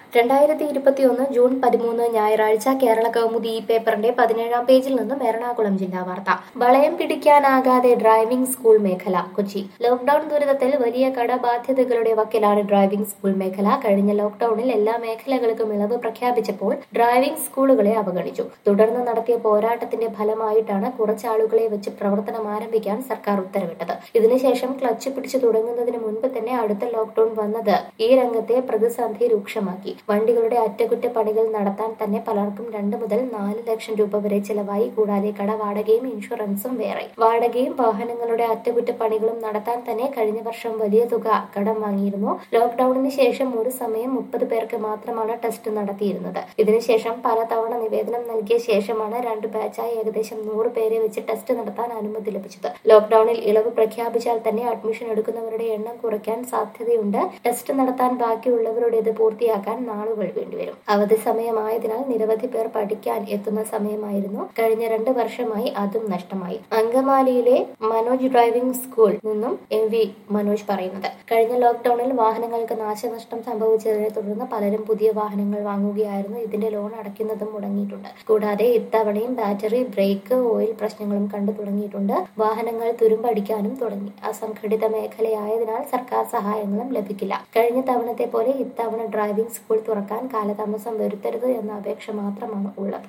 രണ്ടായിരത്തി ഇരുപത്തിയൊന്ന് ജൂൺ പതിമൂന്ന് ഞായറാഴ്ച കേരള കൗമുദി ഈ പേപ്പറിന്റെ പതിനേഴാം പേജിൽ നിന്നും എറണാകുളം ജില്ലാ വാർത്ത വളയം പിടിക്കാനാകാതെ ഡ്രൈവിംഗ് സ്കൂൾ മേഖല കൊച്ചി ലോക്ഡൌൺ ദുരിതത്തിൽ വലിയ കടബാധ്യതകളുടെ വക്കിലാണ് ഡ്രൈവിംഗ് സ്കൂൾ മേഖല കഴിഞ്ഞ ലോക്ഡൌണിൽ എല്ലാ മേഖലകൾക്കും ഇളവ് പ്രഖ്യാപിച്ചപ്പോൾ ഡ്രൈവിംഗ് സ്കൂളുകളെ അവഗണിച്ചു തുടർന്ന് നടത്തിയ പോരാട്ടത്തിന്റെ ഫലമായിട്ടാണ് കുറച്ചാളുകളെ വെച്ച് പ്രവർത്തനം ആരംഭിക്കാൻ സർക്കാർ ഉത്തരവിട്ടത് ഇതിനുശേഷം ക്ലച്ച് പിടിച്ചു തുടങ്ങുന്നതിന് മുൻപ് തന്നെ അടുത്ത ലോക്ഡൌൺ വന്നത് ഈ രംഗത്തെ പ്രതിസന്ധി രൂക്ഷമാക്കി വണ്ടികളുടെ അറ്റകുറ്റപ്പണികൾ നടത്താൻ തന്നെ പലർക്കും രണ്ട് മുതൽ നാല് ലക്ഷം രൂപ വരെ ചെലവായി കൂടാതെ കടവാടകയും ഇൻഷുറൻസും വേറെ വാടകയും വാഹനങ്ങളുടെ അറ്റകുറ്റപ്പണികളും നടത്താൻ തന്നെ കഴിഞ്ഞ വർഷം വലിയ തുക കടം വാങ്ങിയിരുന്നു ലോക്ഡൌണിന് ശേഷം ഒരു സമയം മുപ്പത് പേർക്ക് മാത്രമാണ് ടെസ്റ്റ് നടത്തിയിരുന്നത് ഇതിനുശേഷം പലതവണ നിവേദനം നൽകിയ ശേഷമാണ് രണ്ട് ബാച്ചായി ഏകദേശം നൂറ് പേരെ വെച്ച് ടെസ്റ്റ് നടത്താൻ അനുമതി ലഭിച്ചത് ലോക്ഡൌണിൽ ഇളവ് പ്രഖ്യാപിച്ചാൽ തന്നെ അഡ്മിഷൻ എടുക്കുന്നവരുടെ എണ്ണം കുറയ്ക്കാൻ സാധ്യതയുണ്ട് ടെസ്റ്റ് നടത്താൻ ബാക്കിയുള്ളവരുടേത് പൂർത്തിയാക്കാൻ നാളുകൾ വേണ്ടിവരും അവധി സമയമായതിനാൽ നിരവധി പേർ പഠിക്കാൻ എത്തുന്ന സമയമായിരുന്നു കഴിഞ്ഞ രണ്ട് വർഷമായി അതും നഷ്ടമായി അങ്കമാലിയിലെ മനോജ് ഡ്രൈവിംഗ് സ്കൂൾ നിന്നും എം വി മനോജ് പറയുന്നത് കഴിഞ്ഞ ലോക്ഡൌണിൽ വാഹനങ്ങൾക്ക് നാശനഷ്ടം സംഭവിച്ചതിനെ തുടർന്ന് പലരും പുതിയ വാഹനങ്ങൾ വാങ്ങുകയായിരുന്നു ഇതിന്റെ ലോൺ അടയ്ക്കുന്നതും മുടങ്ങിയിട്ടുണ്ട് കൂടാതെ ഇത്തവണയും ബാറ്ററി ബ്രേക്ക് ഓയിൽ പ്രശ്നങ്ങളും കണ്ടു തുടങ്ങിയിട്ടുണ്ട് വാഹനങ്ങൾ തുരുമ്പടിക്കാനും തുടങ്ങി അസംഘടിത മേഖലയായതിനാൽ സർക്കാർ സഹായങ്ങളും ലഭിക്കില്ല കഴിഞ്ഞ തവണത്തെ പോലെ ഇത്തവണ ഡ്രൈവിംഗ് സ്കൂൾ തുറക്കാൻ കാലതാമസം വരുത്തരുത് എന്ന അപേക്ഷ മാത്രമാണ് ഉള്ളത്